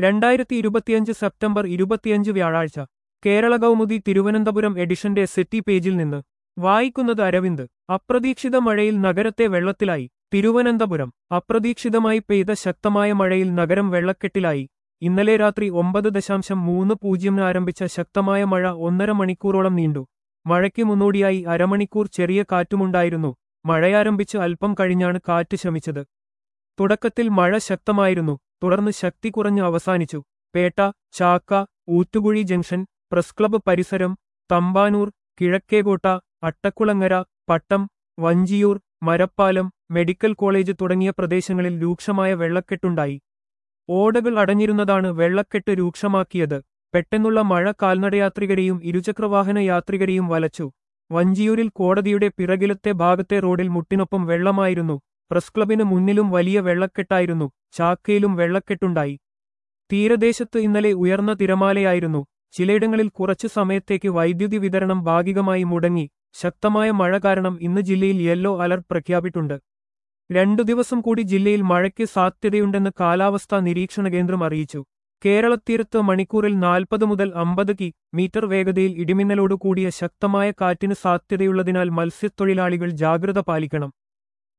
രണ്ടായിരത്തി ഇരുപത്തിയഞ്ച് സെപ്റ്റംബർ ഇരുപത്തിയഞ്ച് വ്യാഴാഴ്ച കേരള കൗമുദി തിരുവനന്തപുരം എഡിഷന്റെ സെറ്റി പേജിൽ നിന്ന് വായിക്കുന്നത് അരവിന്ദ് അപ്രതീക്ഷിത മഴയിൽ നഗരത്തെ വെള്ളത്തിലായി തിരുവനന്തപുരം അപ്രതീക്ഷിതമായി പെയ്ത ശക്തമായ മഴയിൽ നഗരം വെള്ളക്കെട്ടിലായി ഇന്നലെ രാത്രി ഒമ്പത് ദശാംശം മൂന്ന് പൂജ്യമിന് ആരംഭിച്ച ശക്തമായ മഴ ഒന്നര മണിക്കൂറോളം നീണ്ടു മഴയ്ക്ക് മുന്നോടിയായി അരമണിക്കൂർ ചെറിയ കാറ്റുമുണ്ടായിരുന്നു മഴയാരംഭിച്ച് അല്പം കഴിഞ്ഞാണ് കാറ്റ് ശമിച്ചത് തുടക്കത്തിൽ മഴ ശക്തമായിരുന്നു തുടർന്ന് ശക്തി കുറഞ്ഞ് അവസാനിച്ചു Pettah Chakka Oothukuzhi junction press club പരിസരം തമ്പാനൂർ കിഴക്കേകോട്ട അട്ടക്കുളങ്ങര പട്ടം വഞ്ചിയൂർ മരപ്പാലം മെഡിക്കൽ കോളേജ് തുടങ്ങിയ പ്രദേശങ്ങളിൽ രൂക്ഷമായ വെള്ളക്കെട്ടുണ്ടായി ഓടകൾ അടഞ്ഞിരുന്നതാണ് വെള്ളക്കെട്ട് രൂക്ഷമാക്കിയത് പെട്ടെന്നുള്ള മഴ കാൽനടയാത്രികരെയും ഇരുചക്രവാഹന യാത്രികരെയും വലച്ചു വഞ്ചിയൂരിൽ കോടതിയുടെ പിറകിലത്തെ ഭാഗത്തെ റോഡിൽ മുട്ടിനൊപ്പം വെള്ളമായിരുന്നു പ്രസ് ക്ലബിന് മുന്നിലും വലിയ വെള്ളക്കെട്ടായിരുന്നു ചാക്കയിലും വെള്ളക്കെട്ടുണ്ടായി തീരദേശത്ത് ഇന്നലെ ഉയർന്ന തിരമാലയായിരുന്നു ചിലയിടങ്ങളിൽ കുറച്ചു സമയത്തേക്ക് വൈദ്യുതി വിതരണം ഭാഗികമായി മുടങ്ങി ശക്തമായ മഴ കാരണം ഇന്ന് ജില്ലയിൽ യെല്ലോ അലർട്ട് പ്രഖ്യാപിട്ടുണ്ട് രണ്ടു ദിവസം കൂടി ജില്ലയിൽ മഴയ്ക്ക് സാധ്യതയുണ്ടെന്ന് കാലാവസ്ഥാ നിരീക്ഷണ കേന്ദ്രം അറിയിച്ചു കേരളത്തീരത്ത് മണിക്കൂറിൽ നാൽപ്പത് മുതൽ അമ്പത് കി മീറ്റർ വേഗതയിൽ ഇടിമിന്നലോട് കൂടിയ ശക്തമായ കാറ്റിന് സാധ്യതയുള്ളതിനാൽ മത്സ്യത്തൊഴിലാളികൾ ജാഗ്രത പാലിക്കണം